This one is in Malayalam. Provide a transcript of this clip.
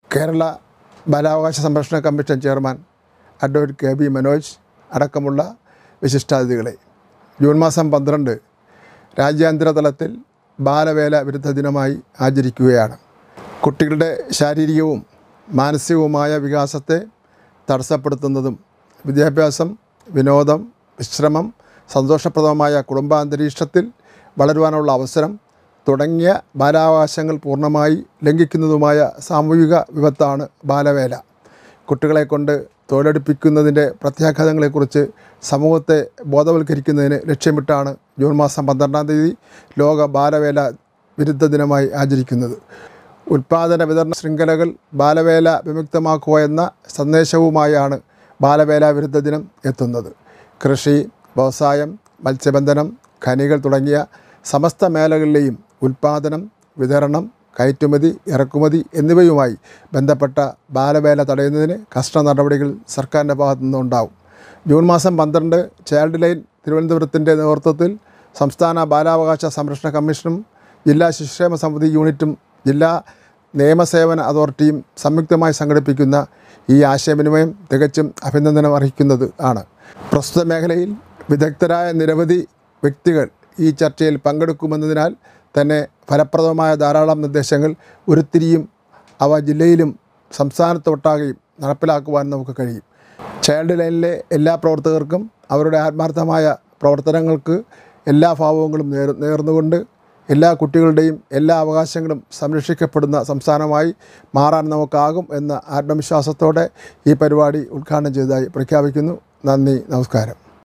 കേരള ബാലാവകാശ സംരക്ഷണ commission chairman advocate K B Manoj അടക്കമുള്ള വിശിഷ്ടാതിഥികളെ ജൂൺ മാസം പന്ത്രണ്ട് രാജ്യാന്തര തലത്തിൽ ബാലവേല വിരുദ്ധ ദിനമായി ആചരിക്കുകയാണ് കുട്ടികളുടെ ശാരീരികവും മാനസികവുമായ വികാസത്തെ തടസ്സപ്പെടുത്തുന്നതും വിദ്യാഭ്യാസം വിനോദം വിശ്രമം സന്തോഷപ്രദമായ കുടുംബാന്തരീക്ഷത്തിൽ വളരുവാനുള്ള അവസരം തുടങ്ങിയ ബാലാവകാശങ്ങൾ പൂർണ്ണമായി ലംഘിക്കുന്നതുമായ സാമൂഹിക വിപത്താണ് ബാലവേല കുട്ടികളെ കൊണ്ട് തൊഴിലെടുപ്പിക്കുന്നതിൻ്റെ പ്രത്യാഘാതങ്ങളെക്കുറിച്ച് സമൂഹത്തെ ബോധവൽക്കരിക്കുന്നതിന് ലക്ഷ്യമിട്ടാണ് ജൂൺ മാസം പന്ത്രണ്ടാം തീയതി ലോക ബാലവേല വിരുദ്ധ ദിനമായി ആചരിക്കുന്നത് ഉൽപാദന വിതരണ ശൃംഖലകൾ ബാലവേല വിമുക്തമാക്കുക എന്ന സന്ദേശവുമായാണ് ബാലവേല വിരുദ്ധ ദിനം എത്തുന്നത് കൃഷി വ്യവസായം മത്സ്യബന്ധനം ഖനികൾ തുടങ്ങിയ സമസ്ത മേഖലകളിലെയും ഉൽപാദനം വിതരണം കയറ്റുമതി ഇറക്കുമതി എന്നിവയുമായി ബന്ധപ്പെട്ട ബാലവേല തടയുന്നതിന് കർശന നടപടികൾ സർക്കാരിൻ്റെ ഭാഗത്തു നിന്നുണ്ടാവും ജൂൺ മാസം പന്ത്രണ്ട് ചൈൽഡ് ലൈൻ തിരുവനന്തപുരത്തിൻ്റെ നേതൃത്വത്തിൽ സംസ്ഥാന ബാലാവകാശ സംരക്ഷണ കമ്മീഷനും ജില്ലാ ശിശുക്ഷേമ സമിതി യൂണിറ്റും ജില്ലാ നിയമസേവന അതോറിറ്റിയും സംയുക്തമായി സംഘടിപ്പിക്കുന്ന ഈ ആശയവിനിമയം തികച്ചും അഭിനന്ദനം അർഹിക്കുന്നത് ആണ് പ്രസ്തുത മേഖലയിൽ വിദഗ്ധരായ നിരവധി വ്യക്തികൾ ഈ ചർച്ചയിൽ പങ്കെടുക്കുമെന്നതിനാൽ തന്നെ ഫലപ്രദമായ ധാരാളം നിർദ്ദേശങ്ങൾ ഉരുത്തിരിയും അവ ജില്ലയിലും സംസ്ഥാനത്തൊട്ടാകെയും നടപ്പിലാക്കുവാൻ നമുക്ക് കഴിയും ചൈൽഡ് ലൈനിലെ എല്ലാ പ്രവർത്തകർക്കും അവരുടെ ആത്മാർത്ഥമായ പ്രവർത്തനങ്ങൾക്ക് എല്ലാ ഭാവങ്ങളും നേർ നേർന്നുകൊണ്ട് എല്ലാ കുട്ടികളുടെയും എല്ലാ അവകാശങ്ങളും സംരക്ഷിക്കപ്പെടുന്ന സംസ്ഥാനമായി മാറാൻ നമുക്കാകും എന്ന ആത്മവിശ്വാസത്തോടെ ഈ പരിപാടി ഉദ്ഘാടനം ചെയ്തതായി പ്രഖ്യാപിക്കുന്നു നന്ദി നമസ്കാരം